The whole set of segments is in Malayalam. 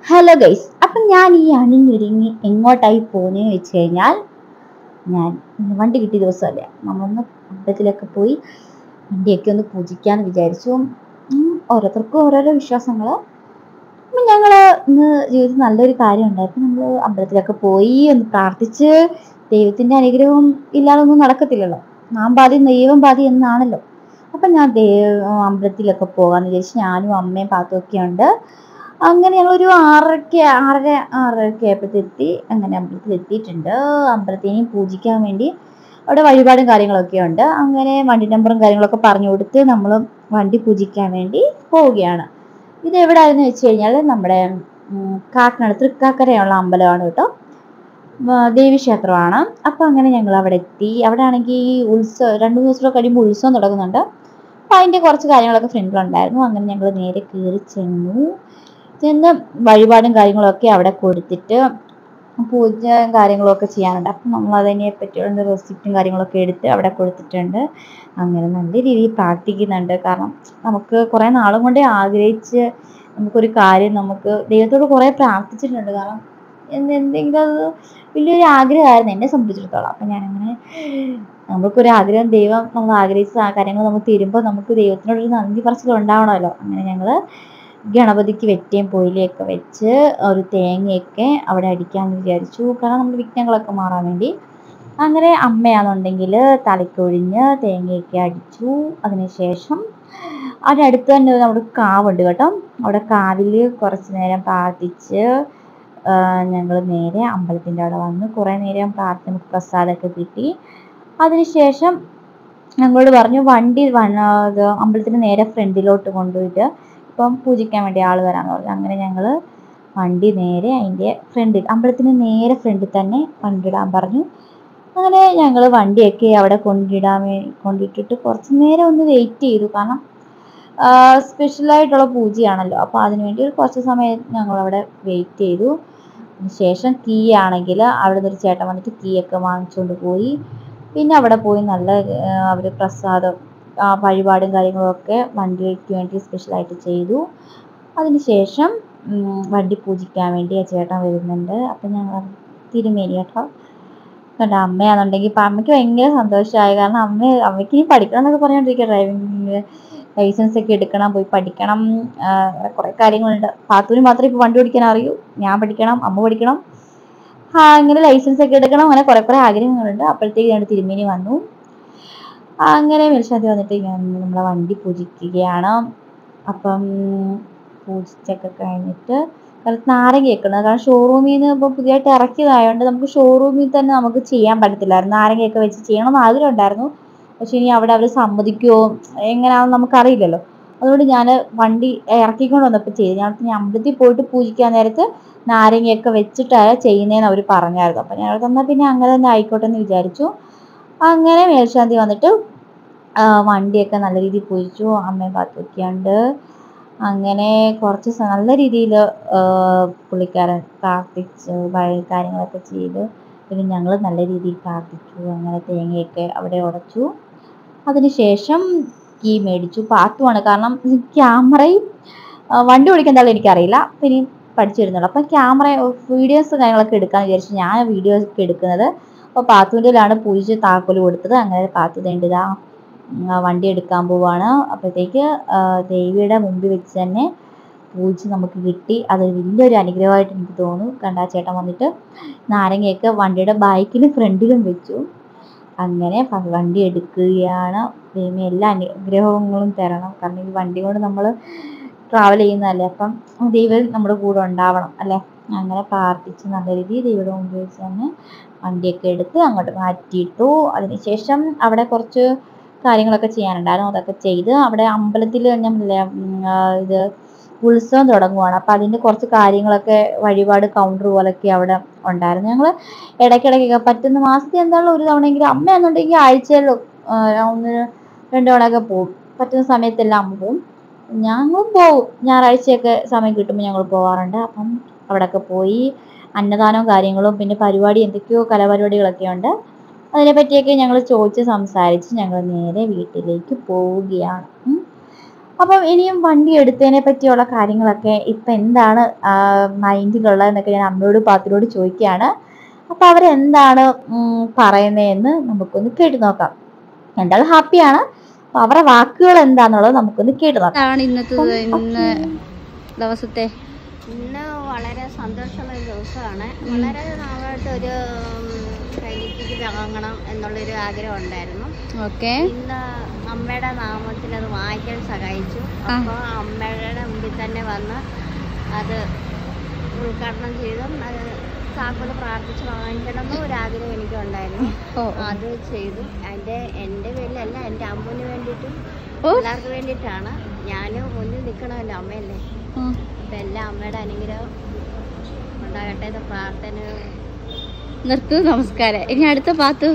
ഹലോ ഗൈസ് അപ്പം ഞാൻ ഈ അണിഞ്ഞൊരുങ്ങി എങ്ങോട്ടായി പോകുന്നതെന്ന് വെച്ച് കഴിഞ്ഞാൽ ഞാൻ ഇന്ന് വണ്ടി കിട്ടിയ ദിവസമല്ലേ നമ്മളൊന്ന് അമ്പലത്തിലൊക്കെ പോയി വണ്ടിയൊക്കെ ഒന്ന് പൂജിക്കാന്ന് വിചാരിച്ചു ഉം, ഓരോരുത്തർക്കും ഓരോരോ വിശ്വാസങ്ങൾ അപ്പം ഞങ്ങൾ ഇന്ന് ജീവിതത്തിൽ നല്ലൊരു കാര്യം ഉണ്ടായിരുന്നു നമ്മൾ അമ്പലത്തിലൊക്കെ പോയി ഒന്ന് പ്രാർത്ഥിച്ച് ദൈവത്തിൻ്റെ അനുഗ്രഹവും ഇല്ലാതെ ഒന്നും നടക്കത്തില്ലല്ലോ നാം പാതി ദൈവം പാതി എന്നാണല്ലോ അപ്പം ഞാൻ ദൈവ അമ്പലത്തിലൊക്കെ പോകാമെന്ന് വിചാരിച്ച് ഞാനും അമ്മയും പാത്തുമൊക്കെ ഉണ്ട് അങ്ങനെ ഞങ്ങളൊരു ആറരയ്ക്ക് ആറര ആറരയ്ക്ക് ആയപ്പോഴത്തെത്തി അങ്ങനെ അമ്പലത്തിൽ എത്തിയിട്ടുണ്ട് അമ്പലത്തിനെയും പൂജിക്കാൻ വേണ്ടി അവിടെ വഴിപാടും കാര്യങ്ങളൊക്കെ ഉണ്ട് അങ്ങനെ വണ്ടി നമ്പറും കാര്യങ്ങളൊക്കെ പറഞ്ഞു കൊടുത്ത് നമ്മൾ വണ്ടി പൂജിക്കാൻ വേണ്ടി പോവുകയാണ് ഇത് എവിടെയാണെന്ന് വെച്ച് കഴിഞ്ഞാൽ നമ്മുടെ ഉം, കാക്കനാട് തൃക്കാക്കരയുള്ള അമ്പലമാണ് കേട്ടോ ആ, ദേവീക്ഷേത്രമാണ് അപ്പോൾ അങ്ങനെ ഞങ്ങൾ അവിടെ എത്തി അവിടെ ആണെങ്കിൽ ഈ ഉത്സവം രണ്ട് മൂന്ന് ദിവസം കഴിയുമ്പോൾ ഉത്സവം തുടങ്ങുന്നുണ്ട് അപ്പോൾ അതിൻ്റെ കുറച്ച് കാര്യങ്ങളൊക്കെ ഫ്രണ്ടിലുണ്ടായിരുന്നു അങ്ങനെ ഞങ്ങൾ നേരെ കയറി ചെന്നു ചെന്ന് വഴിപാടും കാര്യങ്ങളൊക്കെ അവിടെ കൊടുത്തിട്ട് പൂജയും കാര്യങ്ങളൊക്കെ ചെയ്യാനുണ്ട് അപ്പം നമ്മൾ അതിനെ പറ്റിയുള്ള റെസിപ്റ്റും കാര്യങ്ങളൊക്കെ എടുത്ത് അവിടെ കൊടുത്തിട്ടുണ്ട് അങ്ങനെ നല്ല രീതിയിൽ പ്രാർത്ഥിക്കുന്നുണ്ട് കാരണം നമുക്ക് കുറേ നാളും കൊണ്ടേ ആഗ്രഹിച്ച് നമുക്കൊരു കാര്യം നമുക്ക് ദൈവത്തോട് കുറേ പ്രാർത്ഥിച്ചിട്ടുണ്ട് കാരണം എന്ത് എന്തെങ്കിലും അത് വലിയൊരു ആഗ്രഹമായിരുന്നു എന്നെ സംബന്ധിച്ചിടത്തോളം അപ്പം ഞാനങ്ങനെ നമുക്കൊരു ആഗ്രഹം ദൈവം നമ്മൾ ആഗ്രഹിച്ച ആ കാര്യങ്ങൾ നമുക്ക് തരുമ്പോൾ നമുക്ക് ദൈവത്തിനോടൊരു നന്ദി പറച്ചിൽ ഉണ്ടാവണമല്ലോ അങ്ങനെ ഞങ്ങൾ ഗണപതിക്ക് വെറ്റയും പൊയിലയൊക്കെ വെച്ച് ഒരു തേങ്ങയൊക്കെ അവിടെ അടിക്കാമെന്ന് വിചാരിച്ചു കാരണം നമ്മുടെ വിഘ്നങ്ങളൊക്കെ മാറാൻ വേണ്ടി അങ്ങനെ അമ്മയാണെന്നുണ്ടെങ്കിൽ തലക്കൊഴിഞ്ഞ് തേങ്ങയൊക്കെ അടിച്ചു അതിനുശേഷം അതിൻ്റെ അടുത്ത് തന്നെ നമ്മുടെ കാവുണ്ട് കേട്ടോ അവിടെ കാവിൽ കുറച്ച് നേരം പ്രാർത്ഥിച്ച് ഞങ്ങൾ നേരെ അമ്പലത്തിൻ്റെ അവിടെ വന്ന് കുറേ നേരം പ്രാർത്ഥന നമുക്ക് പ്രസാദമൊക്കെ കിട്ടി അതിനുശേഷം ഞങ്ങളോട് പറഞ്ഞു വണ്ടി വന്ന- ഇത് അമ്പലത്തിന് നേരെ ഫ്രണ്ടിലോട്ട് കൊണ്ടുപോയിട്ട് ഇപ്പം പൂജിക്കാൻ വേണ്ടി ആൾ വരാമെന്ന് പറഞ്ഞു അങ്ങനെ ഞങ്ങൾ വണ്ടി നേരെ അതിൻ്റെ ഫ്രണ്ടിൽ അമ്പലത്തിന് നേരെ ഫ്രണ്ടിൽ തന്നെ വണ്ടി ഇടാൻ പറഞ്ഞു അങ്ങനെ ഞങ്ങൾ വണ്ടിയൊക്കെ അവിടെ കൊണ്ടിടാൻ വേ കൊണ്ടിട്ടിട്ട് കുറച്ച് നേരം ഒന്ന് വെയിറ്റ് ചെയ്തു കാരണം സ്പെഷ്യലായിട്ടുള്ള പൂജയാണല്ലോ അപ്പോൾ അതിന് വേണ്ടി ഒരു കുറച്ച് സമയം ഞങ്ങളവിടെ വെയിറ്റ് ചെയ്തു ശേഷം കീ ആണെങ്കിൽ അവിടെ നിന്ന് ഒരു ചേട്ടൻ വന്നിട്ട് കീ ഒക്കെ വാങ്ങിച്ചുകൊണ്ട് പോയി പിന്നെ അവിടെ പോയി നല്ല അവർ പ്രസാദം ആ വഴിപാടും കാര്യങ്ങളും ഒക്കെ വണ്ടിക്ക് വേണ്ടി സ്പെഷ്യലായിട്ട് ചെയ്തു അതിനുശേഷം ഉം, വണ്ടി പൂജിക്കാൻ വേണ്ടി ആ ചേട്ടൻ വരുന്നുണ്ട് അപ്പം ഞങ്ങൾ തിരുമേനി കേട്ടോ കണ്ട അമ്മയാണെന്നുണ്ടെങ്കിൽ ഇപ്പം അമ്മയ്ക്ക് ഭയങ്കര സന്തോഷമായി കാരണം അമ്മ അമ്മയ്ക്ക് ഇനി പഠിക്കണം എന്നൊക്കെ പറഞ്ഞുകൊണ്ടിരിക്കുക ഡ്രൈവിംഗ് ലൈസൻസ് ഒക്കെ എടുക്കണം പോയി പഠിക്കണം ആ, അങ്ങനെ കുറേ കാര്യങ്ങളുണ്ട് പാത്തൂന് മാത്രമേ ഇപ്പോൾ വണ്ടി ഓടിക്കാൻ അറിയൂ ഞാൻ പഠിക്കണം അമ്മ പഠിക്കണം ആ, അങ്ങനെ ലൈസൻസ് ഒക്കെ എടുക്കണം അങ്ങനെ കുറേ കുറേ ആഗ്രഹങ്ങളുണ്ട് അപ്പോഴത്തേക്ക് ഞാൻ തിരുമേനി വന്നു ആ, അങ്ങനെ മേൽശാന്തി വന്നിട്ട് ഞാൻ നമ്മളെ വണ്ടി പൂജിക്കുകയാണ് അപ്പം പൂജിച്ചൊക്കെ കഴിഞ്ഞിട്ട് കാരണം നാരങ്ങയൊക്കെ ഉണ്ട് കാരണം ഷോറൂമിൽ നിന്ന് ഇപ്പോൾ പുതിയതായിട്ട് ഇറക്കിയതായതുകൊണ്ട് നമുക്ക് ഷോറൂമിൽ തന്നെ നമുക്ക് ചെയ്യാൻ പറ്റത്തില്ലായിരുന്നു നാരങ്ങയൊക്കെ വെച്ച് ചെയ്യണമെന്ന് ആഗ്രഹം ഉണ്ടായിരുന്നു പക്ഷേ ഇനി അവിടെ അവർ സമ്മതിക്കുമോ എങ്ങനെയാണെന്ന് നമുക്കറിയില്ലല്ലോ അതുകൊണ്ട് ഞാൻ വണ്ടി ഇറക്കിക്കൊണ്ട് വന്നപ്പോൾ ചെയ്തു ഞാൻ ഞാൻ അമ്പലത്തിൽ പോയിട്ട് പൂജിക്കാൻ നേരത്ത് നാരങ്ങയൊക്കെ വെച്ചിട്ടാണ് ചെയ്യുന്നതെന്ന് അവർ പറഞ്ഞായിരുന്നു അപ്പം ഞാൻ എന്നാൽ പിന്നെ അങ്ങനെ തന്നെ ആയിക്കോട്ടെ എന്ന് വിചാരിച്ചു അങ്ങനെ മേൽശാന്തി വന്നിട്ട് ആ, വണ്ടിയൊക്കെ നല്ല രീതിയിൽ പൂജിച്ചു അമ്മയും കാത്തുവയ്ക്കാണ്ട് അങ്ങനെ കുറച്ച് സ- നല്ല രീതിയിൽ പുള്ളിക്കാരൻ പ്രാർത്ഥിച്ച് വഴി കാര്യങ്ങളൊക്കെ ചെയ്ത് പിന്നെ ഞങ്ങൾ നല്ല രീതിയിൽ പ്രാർത്ഥിച്ചു അങ്ങനെ തേങ്ങയൊക്കെ അവിടെ ഉടച്ചു അതിനുശേഷം കീ മേടിച്ചു പാത്തുമാണ് കാരണം ക്യാമറയും ആ, വണ്ടി ഓടിക്കാൻ എന്തായാലും എനിക്കറിയില്ല പിന്നെ പഠിച്ചു വരുന്നുള്ളൂ അപ്പം ക്യാമറ വീഡിയോസ് കാര്യങ്ങളൊക്കെ എടുക്കാമെന്ന് വിചാരിച്ചു ഞാൻ വീഡിയോ ഒക്കെ എടുക്കുന്നത് അപ്പോൾ പാത്തുവിൻ്റെയിലാണ് പൂജിച്ച് താക്കോല് കൊടുത്തത് അങ്ങനെ പാത്തു തേണ്ടതാ വണ്ടി എടുക്കാൻ പോവാണ് അപ്പോഴത്തേക്ക് ആ, ദേവിയുടെ മുമ്പിൽ വെച്ച് തന്നെ പൂജിച്ച് നമുക്ക് കിട്ടി അതൊരു വലിയൊരു അനുഗ്രഹമായിട്ട് എനിക്ക് തോന്നുന്നു കണ്ടാ ചേട്ടൻ വന്നിട്ട് നാരങ്ങയൊക്കെ വണ്ടിയുടെ ബാക്കിലും ഫ്രണ്ടിലും വെച്ചു അങ്ങനെ ഫ- വണ്ടി എടുക്കുകയാണ് ദൈവമേ എല്ലാ അനുഗ്രഹങ്ങളും തരണം കാരണം ഈ വണ്ടി കൊണ്ട് നമ്മൾ ട്രാവൽ ചെയ്യുന്നതല്ലേ അപ്പം ദൈവം നമ്മുടെ കൂടെ ഉണ്ടാവണം അല്ലേ അങ്ങനെ പ്രാർത്ഥിച്ച് നല്ല രീതിയിൽ ദൈവയുടെ മുമ്പിൽ വെച്ച് തന്നെ വണ്ടിയൊക്കെ എടുത്ത് അങ്ങോട്ട് മാറ്റിയിട്ടു അതിനുശേഷം അവിടെ കുറച്ച് കാര്യങ്ങളൊക്കെ ചെയ്യാനുണ്ടായിരുന്നു അതൊക്കെ ചെയ്ത് അവിടെ അമ്പലത്തിൽ ഞാൻ പറഞ്ഞില്ലേ, ഉം, ആ, ഇത് ഉത്സവം തുടങ്ങുവാണ് അപ്പം അതിൻ്റെ കുറച്ച് കാര്യങ്ങളൊക്കെ വഴിപാട് കൗണ്ടർ പോലൊക്കെ അവിടെ ഉണ്ടായിരുന്നു ഞങ്ങൾ ഇടയ്ക്കിടയ്ക്കൊക്കെ പറ്റുന്ന മാസത്തിൽ എന്തായാലും ഒരു തവണയെങ്കിലും അമ്മയാണെന്നുണ്ടെങ്കിൽ ആഴ്ചയിൽ ഒന്ന് രണ്ട് തവണയൊക്കെ പോകും പറ്റുന്ന സമയത്തെല്ലാം അമ്മ പോകും ഞങ്ങളും പോവും ഞായറാഴ്ചയൊക്കെ സമയം കിട്ടുമ്പോൾ ഞങ്ങൾ പോവാറുണ്ട് അപ്പം അവിടെയൊക്കെ പോയി അന്നദാനവും കാര്യങ്ങളും പിന്നെ പരിപാടി എന്തൊക്കെയോ കലാപരിപാടികളൊക്കെ ഉണ്ട് അതിനെപ്പറ്റിയൊക്കെ ഞങ്ങൾ ചോദിച്ച് സംസാരിച്ച് ഞങ്ങൾ നേരെ വീട്ടിലേക്ക് പോവുകയാണ് ഉം. അപ്പം ഇനിയും വണ്ടി എടുത്തതിനെ പറ്റിയുള്ള കാര്യങ്ങളൊക്കെ ഇപ്പം എന്താണ് മൈൻഡിലുള്ളതെന്നൊക്കെ ഞാൻ അമ്മയോട് പാത്തിനോട് ചോദിക്കുകയാണ് അപ്പോൾ അവരെന്താണ് ഉം, പറയുന്നതെന്ന് നമുക്കൊന്ന് കേട്ട് നോക്കാം എന്തായാലും ഹാപ്പിയാണ് അപ്പോൾ അവരുടെ വാക്കുകൾ എന്താണെന്നുള്ളത് നമുക്കൊന്ന് കേട്ട് നോക്കാം ആണ് ഇന്നത്തെ ഇന്ന് ദിവസത്തെ ഇന്ന് വളരെ സന്തോഷമുള്ള ഒരു ദിവസമാണ് വളരെ നാളായിട്ട് ഒരു കൈലിറ്റിക്ക് വാങ്ങണം എന്നുള്ളൊരു ആഗ്രഹം ഉണ്ടായിരുന്നു ഓക്കെ ഇന്ന് അമ്മയുടെ നാമത്തിൽ അത് വാങ്ങിക്കാൻ സഹായിച്ചു അപ്പോൾ അമ്മയുടെ മുമ്പിൽ തന്നെ വന്ന് അത് ഉദ്ഘാടനം ചെയ്തും അത് താക്കോല് പ്രാർത്ഥിച്ച് വാങ്ങിക്കണം എന്ന് ഒരു ആഗ്രഹം എനിക്കുണ്ടായിരുന്നു ഓ അത് ചെയ്തു എൻ്റെ എൻ്റെ പേരിലല്ല എൻ്റെ അമ്മൂന് വേണ്ടിയിട്ടും ഓ. എല്ലാവർക്കും വേണ്ടിയിട്ടാണ് ഞാനും മുന്നിൽ നിൽക്കണമല്ലോ അമ്മയല്ലേ അപ്പം എല്ലാ അമ്മയുടെ അനുഗ്രഹം ഉണ്ടാകട്ടെ എന്ന് പ്രാർത്ഥന നിർത്തൂ നമസ്കാരം ഇനി അടുത്ത പാത്തു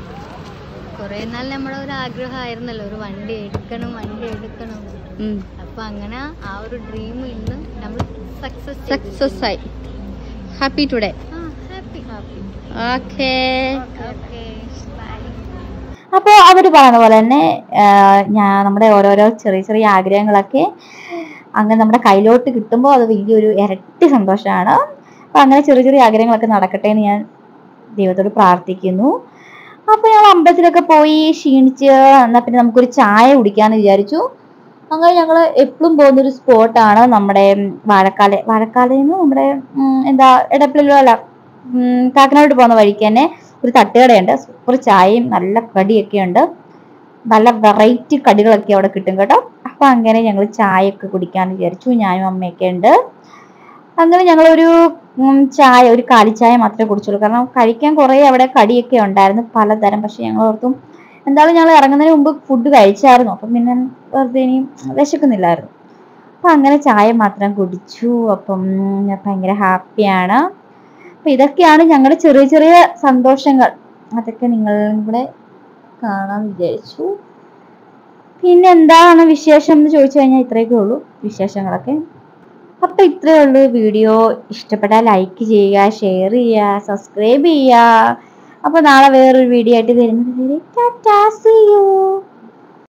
കുറേ നാൾ നമ്മുടെ ഒരു ആഗ്രഹമായിരുന്നല്ലോ ഒരു വണ്ടി എടുക്കണം വണ്ടി എടുക്കണം അപ്പം അങ്ങനെ ആ ഒരു ഡ്രീം ഇന്ന് നമ്മൾ സക്സസ് സക്സസ് ആയി happy today happy happy okay okay bye അപ്പോൾ അവർ പറയുന്ന പോലെ തന്നെ ആഹ് ഞാൻ നമ്മുടെ ഓരോരോ ചെറിയ ചെറിയ ആഗ്രഹങ്ങളൊക്കെ അങ്ങനെ നമ്മുടെ കയ്യിലോട്ട് കിട്ടുമ്പോൾ അത് വലിയൊരു ഇരട്ടി സന്തോഷമാണ് അപ്പോൾ അങ്ങനെ ചെറിയ ചെറിയ ആഗ്രഹങ്ങളൊക്കെ നടക്കട്ടെ എന്ന് ഞാൻ ദൈവത്തോട് പ്രാർത്ഥിക്കുന്നു അപ്പോൾ ഞങ്ങൾ അമ്പലത്തിലൊക്കെ പോയി ക്ഷീണിച്ച് എന്നാൽ പിന്നെ നമുക്കൊരു ചായ കുടിക്കാമെന്ന് വിചാരിച്ചു അങ്ങനെ ഞങ്ങൾ എപ്പോഴും പോകുന്നൊരു സ്പോട്ടാണ് നമ്മുടെ ഉം, വാഴക്കാല വാഴക്കാലയിൽ നിന്ന് നമ്മുടെ ഉം, എന്താ എടപ്പള്ളിലോ അല്ല ഉം, കാക്കനാട് പോകുന്ന വഴിക്ക് തന്നെ ഒരു തട്ടുകടയുണ്ട് സൂപ്പർ ചായയും നല്ല കടിയൊക്കെ ഉണ്ട് നല്ല വെറൈറ്റി കടികളൊക്കെ അവിടെ കിട്ടും കേട്ടോ അപ്പൊ അങ്ങനെ ഞങ്ങൾ ചായയൊക്കെ കുടിക്കാന്ന് വിചാരിച്ചു ഞാനും അമ്മയൊക്കെ ഉണ്ട് അങ്ങനെ ഞങ്ങളൊരു ഉം, ചായ ഒരു കാലിച്ചായ മാത്രമേ കുടിച്ചുള്ളൂ കാരണം കഴിക്കാൻ കുറേ അവിടെ കടിയൊക്കെ ഉണ്ടായിരുന്നു പലതരം പക്ഷെ ഞങ്ങൾ ഓർത്തും എന്തായാലും ഞങ്ങൾ ഇറങ്ങുന്നതിന് മുമ്പ് ഫുഡ് കഴിച്ചായിരുന്നു അപ്പം പിന്നെ വെറുതെ ഇനി വിശക്കുന്നില്ലായിരുന്നു അപ്പം അങ്ങനെ ചായ മാത്രം കുടിച്ചു അപ്പം ഞാൻ ഭയങ്കര ഹാപ്പിയാണ് അപ്പം ഇതൊക്കെയാണ് ഞങ്ങളുടെ ചെറിയ ചെറിയ സന്തോഷങ്ങൾ അതൊക്കെ നിങ്ങളും കൂടെ കാണാൻ വിചാരിച്ചു പിന്നെ എന്താണ് വിശേഷം എന്ന് ചോദിച്ചു കഴിഞ്ഞാൽ ഇത്രയൊക്കെ ഉള്ളൂ വിശേഷങ്ങളൊക്കെ അപ്പം ഇത്രയേ ഉള്ളൂ വീഡിയോ ഇഷ്ടപ്പെട്ടാൽ ലൈക്ക് ചെയ്യുക ഷെയർ ചെയ്യുക സബ്സ്ക്രൈബ് ചെയ്യുക അപ്പോൾ നാളെ വേറൊരു വീഡിയോ ആയിട്ട് വരുന്നത് വരെ ടാറ്റാ സീ യു